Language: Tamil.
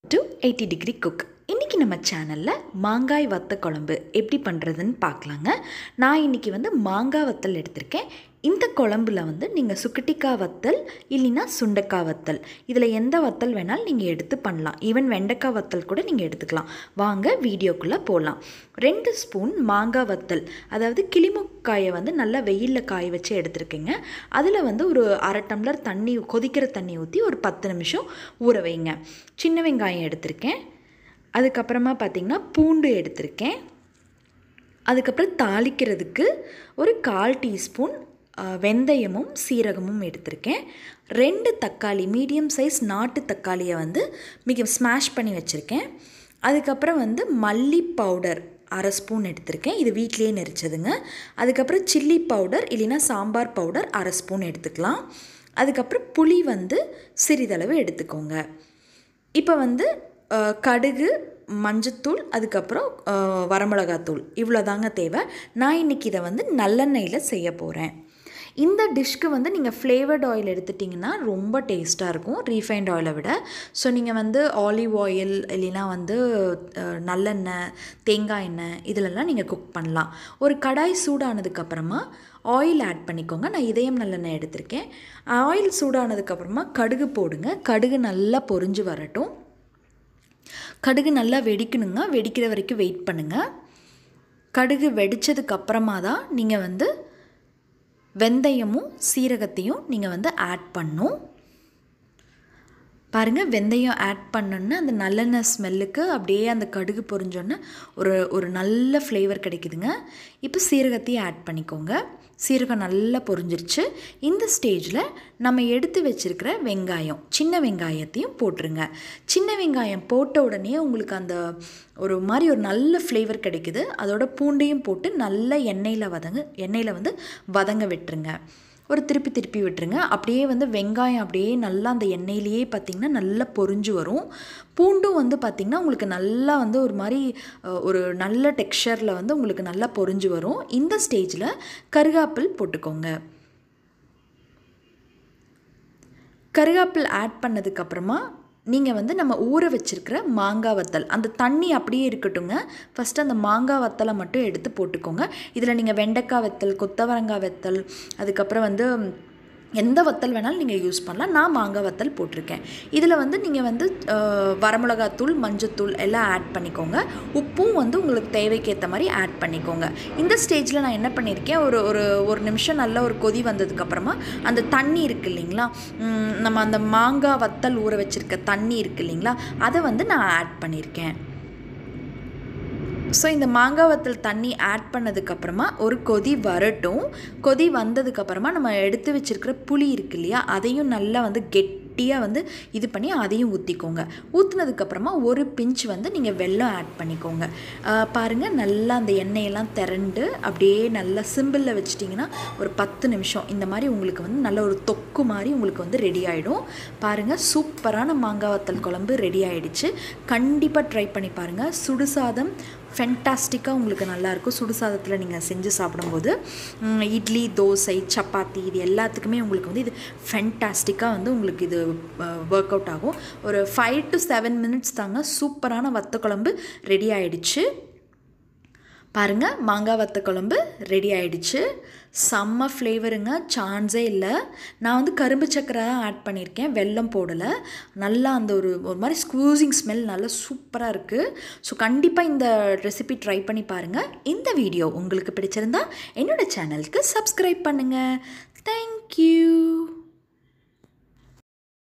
டு எயிட்டி டிகிரி குக் இன்றைக்கி நம்ம சேனலில் மாங்காய் வத்த குழம்பு எப்படி பண்ணுறதுன்னு பார்க்கலாங்க நான் இன்றைக்கி வந்து மாங்காய் வத்தல் எடுத்திருக்கேன் இந்த குழம்புல வந்து நீங்கள் சுக்கட்டிக்காய் வத்தல் இல்லைன்னா சுண்டக்காய் வத்தல் இதில் எந்த வத்தல் வேணாலும் நீங்கள் எடுத்து பண்ணலாம் ஈவன் வெண்டைக்காய் வத்தல் கூட நீங்கள் எடுத்துக்கலாம் வாங்க வீடியோக்குள்ளே போகலாம் ரெண்டு ஸ்பூன் மாங்காய் வத்தல் அதாவது கிளிமுக்காயை வந்து நல்லா வெயிலில் காய வச்சு எடுத்துருக்கேங்க அதில் வந்து ஒரு அரை டம்ளர் தண்ணி கொதிக்கிற தண்ணி ஊற்றி ஒரு பத்து நிமிஷம் ஊற வைங்க சின்ன வெங்காயம் எடுத்திருக்கேன் அதுக்கப்புறமா பார்த்திங்கன்னா பூண்டு எடுத்திருக்கேன் அதுக்கப்புறம் தாளிக்கிறதுக்கு ஒரு கால் டீஸ்பூன் வெந்தயமும் சீரகமும் எடுத்திருக்கேன் ரெண்டு தக்காளி மீடியம் சைஸ் நாட்டு தக்காளியை வந்து மிக ஸ்மாஷ் பண்ணி வச்சுருக்கேன் அதுக்கப்புறம் வந்து மல்லி பவுடர் அரை ஸ்பூன் எடுத்திருக்கேன் இது வீட்லேயே நெரிச்சதுங்க அதுக்கப்புறம் சில்லி பவுடர் இல்லைன்னா சாம்பார் பவுடர் அரை ஸ்பூன் எடுத்துக்கலாம் அதுக்கப்புறம் புளி வந்து சிறிதளவு எடுத்துக்கோங்க இப்போ வந்து கடுகு மஞ்சத்தூள் அதுக்கப்புறம் வரமிளகாத்தூள் இவ்வளோ தாங்க தேவை நான் இன்றைக்கி இதை வந்து நல்லெண்ணெயில் செய்ய போகிறேன் இந்த டிஷ்க்கு வந்து நீங்கள் ஃப்ளேவர்ட் ஆயில் எடுத்துட்டிங்கன்னா ரொம்ப டேஸ்ட்டாக இருக்கும் ரீஃபைண்ட் ஆயிலை விட ஸோ நீங்கள் வந்து ஆலிவ் ஆயில் இல்லைன்னா வந்து நல்லெண்ணெய் தேங்காய் எண்ணெய் இதிலெல்லாம் நீங்கள் குக் பண்ணலாம் ஒரு கடாய் சூடானதுக்கப்புறமா ஆயில் ஆட் பண்ணிக்கோங்க நான் இதயம் நல்லெண்ணெய் எடுத்திருக்கேன் ஆயில் சூடானதுக்கப்புறமா கடுகு போடுங்க கடுகு நல்லா பொரிஞ்சு வரட்டும் கடுகு நல்லா வெடிக்கணுங்க வெடிக்கிற வரைக்கும் வெயிட் பண்ணுங்கள் கடுகு வெடித்ததுக்கு அப்புறமா தான் நீங்கள் வந்து வெந்தயமும் சீரகத்தையும் நீங்கள் வந்து ஆட் பண்ணும் பாருங்கள் வெந்தயம் ஆட் பண்ணோன்னா அந்த நல்லெண்ணெய் ஸ்மெல்லுக்கு அப்படியே அந்த கடுகு பொரிஞ்சோன்னே ஒரு ஒரு நல்ல ஃப்ளேவர் கிடைக்குதுங்க இப்போ சீரகத்தையும் ஆட் பண்ணிக்கோங்க சீரகம் நல்லா பொரிஞ்சிருச்சு இந்த ஸ்டேஜில் நம்ம எடுத்து வச்சுருக்கிற வெங்காயம் சின்ன வெங்காயத்தையும் போட்டுருங்க சின்ன வெங்காயம் போட்ட உடனே உங்களுக்கு அந்த ஒரு மாதிரி ஒரு நல்ல ஃப்ளேவர் கிடைக்குது அதோட பூண்டையும் போட்டு நல்ல எண்ணெயில் வதங்க எண்ணெயில் வந்து வதங்க விட்டுருங்க ஒரு திருப்பி திருப்பி விட்டுருங்க அப்படியே வந்து வெங்காயம் அப்படியே நல்லா அந்த எண்ணெயிலேயே பார்த்திங்கன்னா நல்லா பொரிஞ்சு வரும் பூண்டும் வந்து பார்த்திங்கன்னா உங்களுக்கு நல்லா வந்து ஒரு மாதிரி ஒரு நல்ல டெக்ஸ்சரில் வந்து உங்களுக்கு நல்லா பொரிஞ்சு வரும் இந்த ஸ்டேஜில் கருகாப்பில் போட்டுக்கோங்க கருகாப்பில் ஆட் பண்ணதுக்கப்புறமா நீங்கள் வந்து நம்ம ஊற வச்சுருக்கிற மாங்காய் வத்தல் அந்த தண்ணி அப்படியே இருக்கட்டுங்க ஃபஸ்ட்டு அந்த மாங்காய் வத்தலை மட்டும் எடுத்து போட்டுக்கோங்க இதில் நீங்கள் வெண்டைக்காய் வத்தல் கொத்தவரங்காய் வத்தல் அதுக்கப்புறம் வந்து எந்த வத்தல் வேணாலும் நீங்கள் யூஸ் பண்ணலாம் நான் மாங்காய் வத்தல் போட்டிருக்கேன் இதில் வந்து நீங்கள் வந்து வரமிளகாத்தூள் மஞ்சத்தூள் எல்லாம் ஆட் பண்ணிக்கோங்க உப்பும் வந்து உங்களுக்கு தேவைக்கேற்ற மாதிரி ஆட் பண்ணிக்கோங்க இந்த ஸ்டேஜில் நான் என்ன பண்ணியிருக்கேன் ஒரு ஒரு ஒரு நிமிஷம் நல்ல ஒரு கொதி வந்ததுக்கப்புறமா அந்த தண்ணி இருக்குது இல்லைங்களா நம்ம அந்த மாங்காய் வத்தல் ஊற வச்சுருக்க தண்ணி இருக்குது இல்லைங்களா அதை வந்து நான் ஆட் பண்ணியிருக்கேன் ஸோ இந்த மாங்காய் வத்தல் தண்ணி ஆட் பண்ணதுக்கப்புறமா ஒரு கொதி வரட்டும் கொதி வந்ததுக்கப்புறமா நம்ம எடுத்து வச்சுருக்கிற புளி இருக்கு இல்லையா அதையும் நல்லா வந்து கெட்டியாக வந்து இது பண்ணி அதையும் ஊற்றிக்கோங்க ஊற்றுனதுக்கப்புறமா ஒரு பிஞ்ச் வந்து நீங்கள் வெல்லம் ஆட் பண்ணிக்கோங்க பாருங்கள் நல்லா அந்த எண்ணெயெல்லாம் திரண்டு அப்படியே நல்லா சிம்பிளில் வச்சிட்டிங்கன்னா ஒரு பத்து நிமிஷம் இந்த மாதிரி உங்களுக்கு வந்து நல்ல ஒரு தொக்கு மாதிரி உங்களுக்கு வந்து ரெடி ஆகிடும் பாருங்கள் சூப்பரான மாங்காய் வத்தல் குழம்பு ரெடி ஆகிடுச்சு கண்டிப்பாக ட்ரை பண்ணி பாருங்கள் சுடுசாதம் ஃபென்டாஸ்டிக்காக உங்களுக்கு நல்லாயிருக்கும் சுடு சாதத்தில் நீங்கள் செஞ்சு சாப்பிடும்போது இட்லி தோசை சப்பாத்தி இது எல்லாத்துக்குமே உங்களுக்கு வந்து இது ஃபென்டாஸ்டிக்காக வந்து உங்களுக்கு இது ஒர்க் அவுட் ஆகும் ஒரு ஃபைவ் டு செவன் மினிட்ஸ் தாங்க சூப்பரான வத்த குழம்பு ரெடி ஆகிடுச்சு பாருங்கள் மாங்காய் வத்த குழம்பு ரெடி ஆகிடுச்சு செம்ம ஃப்ளேவருங்க சான்ஸே இல்லை நான் வந்து கரும்பு சக்கரை தான் ஆட் பண்ணியிருக்கேன் வெல்லம் போடலை நல்லா அந்த ஒரு ஒரு மாதிரி ஸ்கூசிங் ஸ்மெல் நல்லா சூப்பராக இருக்குது ஸோ கண்டிப்பாக இந்த ரெசிபி ட்ரை பண்ணி பாருங்கள் இந்த வீடியோ உங்களுக்கு பிடிச்சிருந்தா என்னோடய சேனலுக்கு சப்ஸ்கிரைப் பண்ணுங்கள் தேங்க்யூ